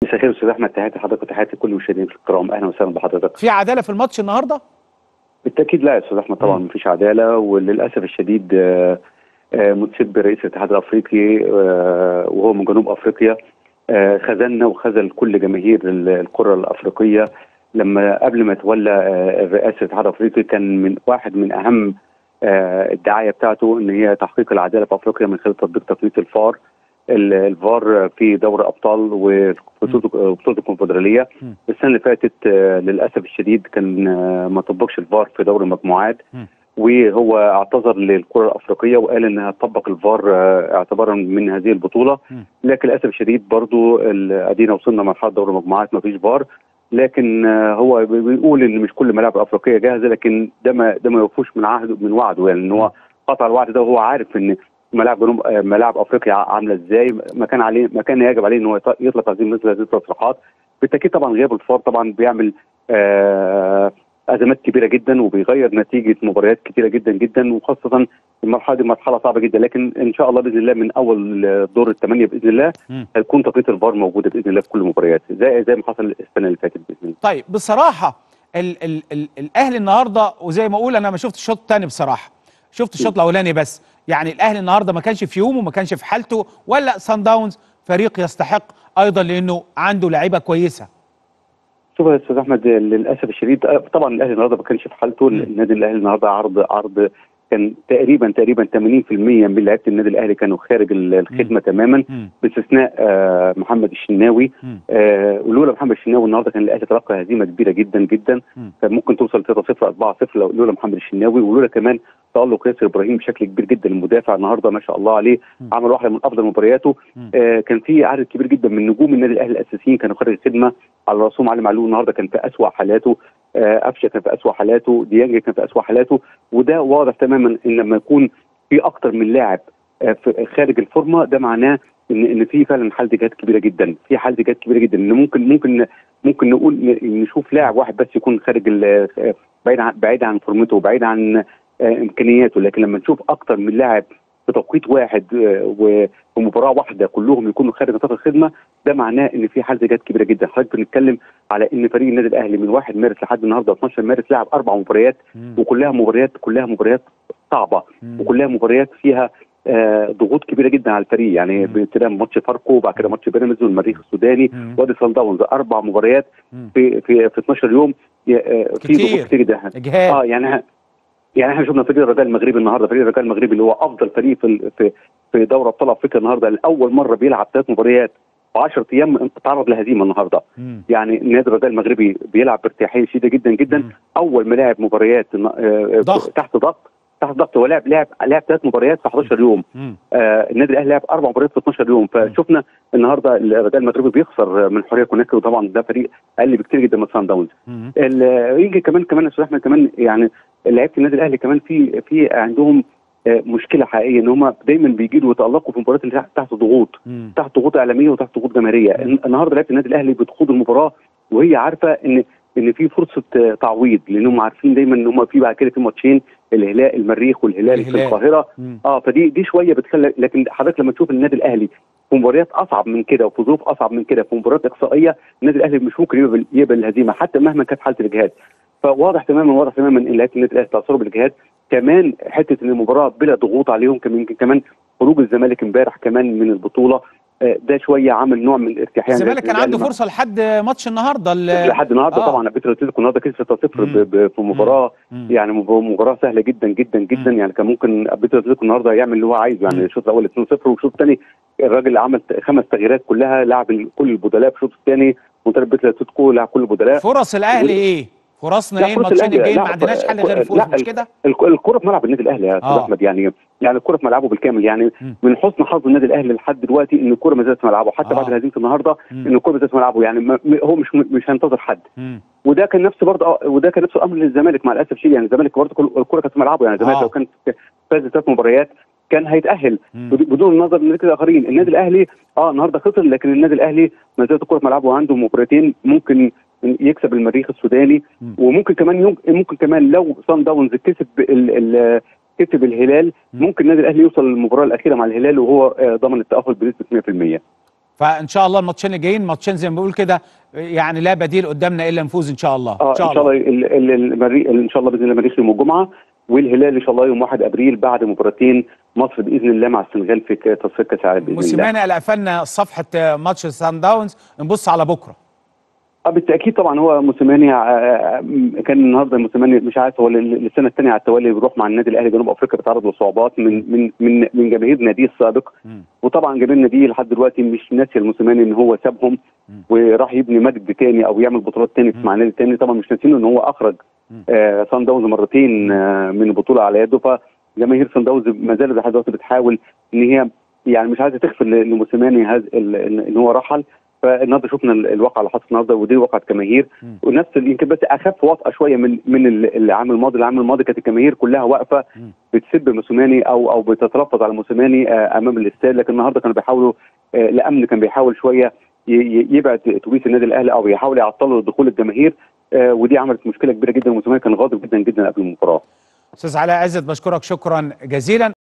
مساء الخير استاذ احمد تحياتي لحضرتك وتحياتي لكل المشاهدين الكرام اهلا وسهلا بحضرتك في عداله في الماتش النهارده بالتاكيد لا يا استاذ احمد طبعا مم. مفيش عداله وللاسف الشديد آه، آه، متسب رئيس الاتحاد الافريقي آه، وهو من جنوب افريقيا آه، خذلنا وخذل كل جماهير ال- الكره الافريقيه لما قبل ما تولى آه، رئاسه الاتحاد الافريقي كان من واحد من اهم آه، الدعايه بتاعته ان هي تحقيق العداله في افريقيا من خلال تطبيق تقنيه الفار ال- الفار في دوري ابطال وبطوله بطولة الكونفدراليه مم. السنه اللي فاتت آه، للاسف الشديد كان آه، ما طبقش الفار في دوري المجموعات مم. وهو اعتذر للكره الافريقيه وقال انها تطبق الفار آه، اعتبارا من هذه البطوله مم. لكن للاسف الشديد برضو ال- ادينا وصلنا مرحله دوري المجموعات ما فيش فار لكن آه، هو بي- بيقول ان مش كل ملاعب الافريقيه جاهزه لكن ده ما ده ما يوفوش من عهده من وعده يعني ان هو قطع الوعد ده وهو عارف ان ملاعب جنوب آه، ملاعب افريقيا عامله ازاي ما كان عليه ما كان يجب عليه ان هو يط- يطلق هذه مثل هذه التصريحات بالتاكيد طبعا غياب الفار طبعا بيعمل آه ازمات كبيره جدا وبيغير نتيجه مباريات كتيره جدا جدا وخاصه المرحله دي مرحله صعبه جدا لكن ان شاء الله باذن الله من اول دور الثمانيه باذن الله مم. هتكون تقنيه الفار موجوده باذن الله في كل المباريات زي زي ما حصل السنه اللي فاتت باذن الله طيب بصراحه ال ال ال الاهلي النهارده وزي ما اقول انا ما شفتش الشوط الثاني بصراحه شفت الشوط الاولاني بس يعني الاهلي النهارده ما كانش في يومه ما كانش في حالته ولا سان داونز فريق يستحق ايضا لانه عنده لعيبه كويسه شوف يا استاذ احمد للاسف الشديد آه، طبعا الاهلي النهارده ما كانش في حالته مم. النادي الاهلي النهارده عرض عرض كان تقريبا تقريبا 80% من لعيبه النادي الاهلي كانوا خارج ال- الخدمه تماما مم. باستثناء آه، محمد الشناوي مم. آه، ولولا محمد الشناوي النهارده كان الاهلي تلقى هزيمه كبيره جدا جدا مم. كان ممكن توصل 3-0 4-0 لو- لولا محمد الشناوي ولولا كمان تالق ياسر ابراهيم بشكل كبير جدا المدافع النهارده ما شاء الله عليه مم. عمل واحده من افضل مبارياته مم. آه كان في عدد كبير جدا من نجوم النادي الاهلي الاساسيين كانوا خارج الخدمه على راسهم علي معلول النهارده كان في اسوأ حالاته آه قفشه كان في اسوأ حالاته ديانج كان في اسوأ حالاته وده واضح تماما ان لما يكون في اكتر من لاعب آه في خارج الفورمه ده معناه ان ان في فعلا حاله اجهاد كبيره جدا في حاله اجهاد كبيره جدا ان ممكن ممكن ممكن نقول ن- نشوف لاعب واحد بس يكون خارج ال- آه، بعيد عن بعيد عن فورمته وبعيد عن آه، امكانياته لكن لما نشوف اكتر من لاعب في توقيت واحد آه، وفي مباراه واحده كلهم يكونوا خارج نطاق الخدمه ده معناه ان في حاله اجهاد كبيره جدا حضرتك بنتكلم على ان فريق النادي الاهلي من 1 مارس لحد النهارده 12 مارس لعب اربع مباريات مم. وكلها مباريات كلها مباريات صعبه مم. وكلها مباريات فيها آه، ضغوط كبيره جدا على الفريق يعني مم. ابتداء من ماتش فاركو وبعد كده ماتش بيراميدز والمريخ السوداني مم. وادي سان داونز اربع مباريات مم. في في في 12 يوم ي- آه، في كتير. ضغوط كتير جدا اجهاد اه يعني ه- يعني احنا شفنا فريق الرجاء المغربي النهارده فريق الرجاء المغربي اللي هو افضل فريق في ال- في في دوري ابطال افريقيا النهارده لاول مره بيلعب ثلاث مباريات في 10 ايام تعرض لهزيمه النهارده مم. يعني النادي الرجاء المغربي بيلعب بارتياحيه شديده جدا جدا مم. اول ما لعب مباريات آه، آه، ضغط. تحت ضغط تحت ضغط هو لعب لعب لعب ثلاث مباريات في 11 يوم مم. آه النادي الاهلي لعب اربع مباريات في 12 يوم فشفنا النهارده الرجاء المغربي بيخسر من حوريه كوناكري وطبعا ده فريق اقل بكتير جدا من سان داونز مم. ال- يجي كمان كمان يا استاذ احمد كمان يعني لعيبه النادي الاهلي كمان في في عندهم آه، مشكله حقيقيه ان هم دايما بيجيدوا يتالقوا في المباريات اللي تحت- تحت ضغوط مم. تحت ضغوط اعلاميه وتحت ضغوط جماهيريه الن- النهارده لعيبه النادي الاهلي بتخوض المباراه وهي عارفه ان ان في فرصه آه، تعويض لانهم عارفين دايما ان هم في بعد كده في ماتشين الهلال المريخ والهلال في الهلال. القاهره مم. اه فدي دي شويه بتخلي لكن حضرتك لما تشوف النادي الاهلي في مباريات اصعب من كده وفي ظروف اصعب من كده في مباريات اقصائيه النادي الاهلي مش ممكن يقبل يقبل الهزيمه حتى مهما كانت حاله الاجهاد فواضح تماما واضح تماما ان لعيبه النادي الاهلي تاثروا بالاجهاد كمان حته ان المباراه بلا ضغوط عليهم كمان يمكن كمان خروج الزمالك امبارح كمان من البطوله آه، ده شويه عامل نوع من الارتياحيه الزمالك كان عنده فرصه لحد ماتش النهارده ال- لحد النهارده آه. طبعا بيتر اتلتيكو النهارده كسب 6-0 مم. ب- ب- في مباراه مم. يعني مب- مباراه سهله جدا جدا جدا مم. يعني كان ممكن بيتر اتلتيكو النهارده يعمل اللي هو عايزه يعني مم. الشوط الاول 2-0 والشوط الثاني الراجل عمل خمس تغييرات كلها لعب ال- كل البدلاء في الشوط الثاني مدرب بيتر اتلتيكو لعب كل البدلاء فرص الاهلي و- ايه فرصنا لا، ايه فرص الماتشين الأهلي- الجايين لا، ما عندناش حل ف- غير الفوز لا، مش كده الك- الكره في ملعب النادي الاهلي يا استاذ آه. احمد يعني يعني الكره في ملعبه بالكامل يعني مم. من حسن حظ النادي الاهلي لحد دلوقتي ان الكره ما زالت في ملعبه حتى آه. بعد هزيمه النهارده مم. ان الكره ما زالت في ملعبه يعني ما- م- هو مش مش هينتظر حد مم. وده كان نفس برضه آه، وده كان نفس الامر للزمالك مع الاسف شيء يعني الزمالك برضه كل- الكره كانت في ملعبه يعني الزمالك آه. لو كان فاز ثلاث مباريات كان هيتاهل مم. بد- بدون النظر لنتيجه الاخرين النادي الاهلي اه النهارده خسر لكن النادي الاهلي ما زالت الكره في ملعبه وعنده مباراتين ممكن يكسب المريخ السوداني مم. وممكن كمان يوم ممكن كمان لو صن داونز كسب ال ال كسب الهلال مم. ممكن النادي الاهلي يوصل للمباراه الاخيره مع الهلال وهو آه، ضمن التاهل بنسبه 100% فان شاء الله الماتشين اللي جايين ماتشين زي ما بقول كده يعني لا بديل قدامنا الا نفوز ان شاء الله اه ان شاء الله ال- ال- المريخ ان شاء الله باذن الله المريخ يوم الجمعه والهلال ان شاء الله يوم 1 ابريل بعد مباراتين مصر باذن الله مع السنغال في ك- تصفيه كاس العالم باذن الله موسيماني قال قفلنا صفحه ماتش سان داونز نبص على بكره اه بالتاكيد طبعا هو موسيماني آه، كان النهارده موسيماني مش عارف هو لل- للسنه الثانيه على التوالي بيروح مع النادي الاهلي جنوب افريقيا بيتعرض لصعوبات من من من من جماهير ناديه السابق مم. وطبعا جماهير ناديه لحد دلوقتي مش ناسي الموسيماني ان هو سابهم مم. وراح يبني مجد تاني او يعمل بطولات تاني مم. مع نادي تاني طبعا مش ناسيين ان هو اخرج مم. آه سان داونز مرتين آه من البطوله على يده فجماهير سان داونز ما زالت لحد دلوقتي بتحاول ان هي يعني مش عايزه تغفل لموسيماني هذا ال- ان إن هو رحل فالنهارده شفنا ال- الواقعه اللي حصلت النهارده ودي وقعه جماهير مم. ونفس ال- يمكن بس اخف وطأه شويه من من ال- العام الماضي، العام الماضي كانت الجماهير كلها واقفه مم. بتسب موسيماني او او بتتلفظ على موسيماني آه، امام الاستاد لكن النهارده كانوا بيحاولوا آه، الامن كان بيحاول شويه ي- ي- يبعد اتوبيس النادي الاهلي او يحاول يعطلوا دخول الجماهير آه، ودي عملت مشكله كبيره جدا موسيماني كان غاضب جدا جدا قبل المباراه استاذ علاء عزت بشكرك شكرا جزيلا